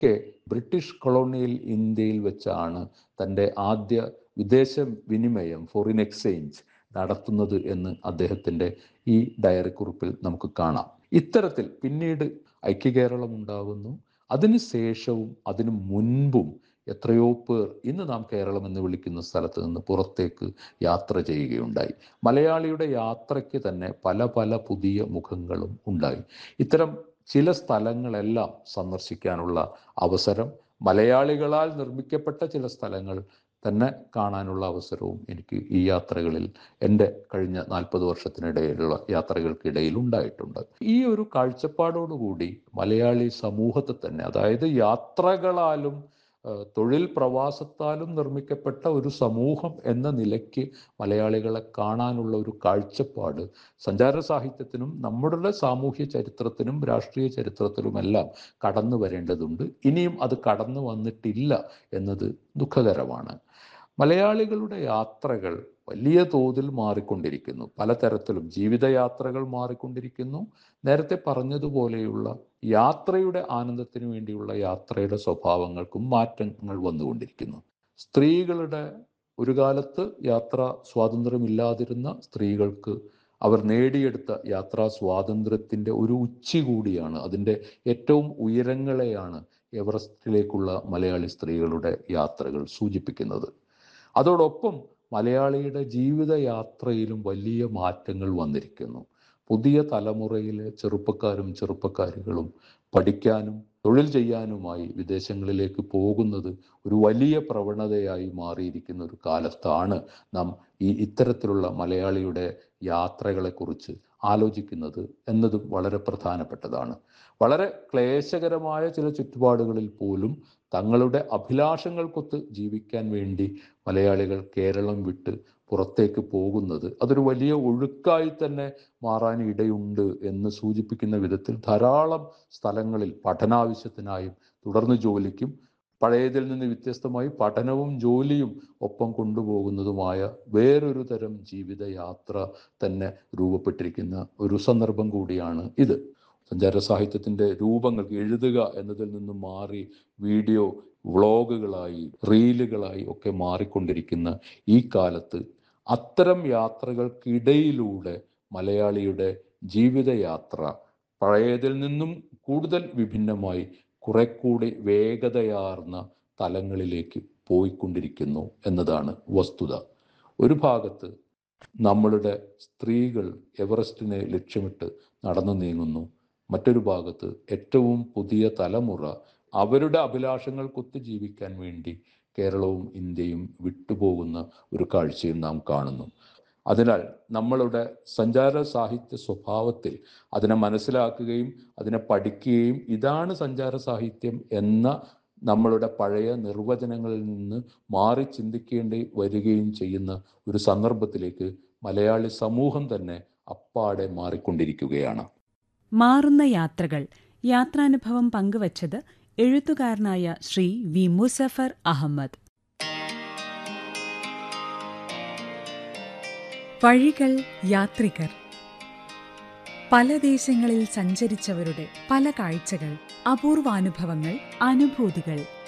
ഒക്കെ British colonial ഇന്ത്യയിൽ വെച്ചാണ് തൻ്റെ ആദ്യ വിദേശ വിനിമയം ഫോറിൻ എക്സ്ചേഞ്ച് നടത്തുന്നത് എന്ന് അദ്ദേഹത്തിൻ്റെ ഈ ഡയറി കുറിപ്പിൽ നമുക്ക് കാണാം ഇത്തരത്തിൽ പിന്നീട് ഐക്യകേരളം ഉണ്ടാകുന്നു അതിന് ശേഷവും അതിനു മുൻപും എത്രയോ പേർ ഇന്ന് നാം കേരളം എന്ന് വിളിക്കുന്ന സ്ഥലത്ത് നിന്ന് പുറത്തേക്ക് യാത്ര ചെയ്യുകയുണ്ടായി മലയാളിയുടെ യാത്രയ്ക്ക് തന്നെ പല പല പുതിയ മുഖങ്ങളും ഉണ്ടായി ഇത്തരം ചില സ്ഥലങ്ങളെല്ലാം സന്ദർശിക്കാനുള്ള അവസരം മലയാളികളാൽ നിർമ്മിക്കപ്പെട്ട ചില സ്ഥലങ്ങൾ തന്നെ കാണാനുള്ള അവസരവും എനിക്ക് ഈ യാത്രകളിൽ എൻ്റെ കഴിഞ്ഞ നാൽപ്പത് വർഷത്തിനിടയിലുള്ള യാത്രകൾക്കിടയിൽ ഉണ്ടായിട്ടുണ്ട് ഈ ഒരു കാഴ്ചപ്പാടോടുകൂടി മലയാളി സമൂഹത്തെ തന്നെ അതായത് യാത്രകളാലും തൊഴിൽ പ്രവാസത്താലും നിർമ്മിക്കപ്പെട്ട ഒരു സമൂഹം എന്ന നിലയ്ക്ക് മലയാളികളെ കാണാനുള്ള ഒരു കാഴ്ചപ്പാട് സഞ്ചാര സാഹിത്യത്തിനും നമ്മുടെ സാമൂഹ്യ ചരിത്രത്തിനും രാഷ്ട്രീയ ചരിത്രത്തിലുമെല്ലാം കടന്നു വരേണ്ടതുണ്ട് ഇനിയും അത് കടന്നു വന്നിട്ടില്ല എന്നത് ദുഃഖകരമാണ് മലയാളികളുടെ യാത്രകൾ വലിയ തോതിൽ മാറിക്കൊണ്ടിരിക്കുന്നു പലതരത്തിലും ജീവിതയാത്രകൾ മാറിക്കൊണ്ടിരിക്കുന്നു നേരത്തെ പറഞ്ഞതുപോലെയുള്ള യാത്രയുടെ ആനന്ദത്തിന് വേണ്ടിയുള്ള യാത്രയുടെ സ്വഭാവങ്ങൾക്കും മാറ്റങ്ങൾ വന്നുകൊണ്ടിരിക്കുന്നു സ്ത്രീകളുടെ ഒരു കാലത്ത് യാത്രാ സ്വാതന്ത്ര്യമില്ലാതിരുന്ന സ്ത്രീകൾക്ക് അവർ നേടിയെടുത്ത യാത്രാ സ്വാതന്ത്ര്യത്തിൻ്റെ ഒരു ഉച്ചി കൂടിയാണ് അതിൻ്റെ ഏറ്റവും ഉയരങ്ങളെയാണ് എവറസ്റ്റിലേക്കുള്ള മലയാളി സ്ത്രീകളുടെ യാത്രകൾ സൂചിപ്പിക്കുന്നത് അതോടൊപ്പം മലയാളിയുടെ ജീവിതയാത്രയിലും വലിയ മാറ്റങ്ങൾ വന്നിരിക്കുന്നു പുതിയ തലമുറയിലെ ചെറുപ്പക്കാരും ചെറുപ്പക്കാരികളും പഠിക്കാനും തൊഴിൽ ചെയ്യാനുമായി വിദേശങ്ങളിലേക്ക് പോകുന്നത് ഒരു വലിയ പ്രവണതയായി മാറിയിരിക്കുന്ന ഒരു കാലത്താണ് നാം ഈ ഇത്തരത്തിലുള്ള മലയാളിയുടെ യാത്രകളെക്കുറിച്ച് ആലോചിക്കുന്നത് എന്നതും വളരെ പ്രധാനപ്പെട്ടതാണ് വളരെ ക്ലേശകരമായ ചില ചുറ്റുപാടുകളിൽ പോലും തങ്ങളുടെ അഭിലാഷങ്ങൾക്കൊത്ത് ജീവിക്കാൻ വേണ്ടി മലയാളികൾ കേരളം വിട്ട് പുറത്തേക്ക് പോകുന്നത് അതൊരു വലിയ ഒഴുക്കായി തന്നെ മാറാൻ ഇടയുണ്ട് എന്ന് സൂചിപ്പിക്കുന്ന വിധത്തിൽ ധാരാളം സ്ഥലങ്ങളിൽ പഠനാവശ്യത്തിനായും തുടർന്ന് ജോലിക്കും പഴയതിൽ നിന്ന് വ്യത്യസ്തമായി പഠനവും ജോലിയും ഒപ്പം കൊണ്ടുപോകുന്നതുമായ വേറൊരു തരം ജീവിതയാത്ര തന്നെ രൂപപ്പെട്ടിരിക്കുന്ന ഒരു സന്ദർഭം കൂടിയാണ് ഇത് സഞ്ചാര സാഹിത്യത്തിന്റെ രൂപങ്ങൾ എഴുതുക എന്നതിൽ നിന്നും മാറി വീഡിയോ വ്ളോഗുകളായി റീലുകളായി ഒക്കെ മാറിക്കൊണ്ടിരിക്കുന്ന ഈ കാലത്ത് അത്തരം യാത്രകൾക്കിടയിലൂടെ മലയാളിയുടെ ജീവിതയാത്ര പഴയതിൽ നിന്നും കൂടുതൽ വിഭിന്നമായി കുറെ കൂടി വേഗതയാർന്ന തലങ്ങളിലേക്ക് പോയിക്കൊണ്ടിരിക്കുന്നു എന്നതാണ് വസ്തുത ഒരു ഭാഗത്ത് നമ്മളുടെ സ്ത്രീകൾ എവറസ്റ്റിനെ ലക്ഷ്യമിട്ട് നടന്നു നീങ്ങുന്നു മറ്റൊരു ഭാഗത്ത് ഏറ്റവും പുതിയ തലമുറ അവരുടെ അഭിലാഷങ്ങൾക്കൊത്ത് ജീവിക്കാൻ വേണ്ടി കേരളവും ഇന്ത്യയും വിട്ടുപോകുന്ന ഒരു കാഴ്ചയും നാം കാണുന്നു അതിനാൽ നമ്മളുടെ സഞ്ചാര സാഹിത്യ സ്വഭാവത്തിൽ അതിനെ മനസ്സിലാക്കുകയും അതിനെ പഠിക്കുകയും ഇതാണ് സഞ്ചാര സാഹിത്യം എന്ന നമ്മളുടെ പഴയ നിർവചനങ്ങളിൽ നിന്ന് മാറി ചിന്തിക്കേണ്ടി വരികയും ചെയ്യുന്ന ഒരു സന്ദർഭത്തിലേക്ക് മലയാളി സമൂഹം തന്നെ അപ്പാടെ മാറിക്കൊണ്ടിരിക്കുകയാണ് മാറുന്ന യാത്രകൾ യാത്രാനുഭവം പങ്കുവച്ചത് എഴുത്തുകാരനായ ശ്രീ വി മുസഫർ അഹമ്മദ് വഴികൾ യാത്രികർ പല ദേശങ്ങളിൽ സഞ്ചരിച്ചവരുടെ പല കാഴ്ചകൾ അപൂർവാനുഭവങ്ങൾ അനുഭൂതികൾ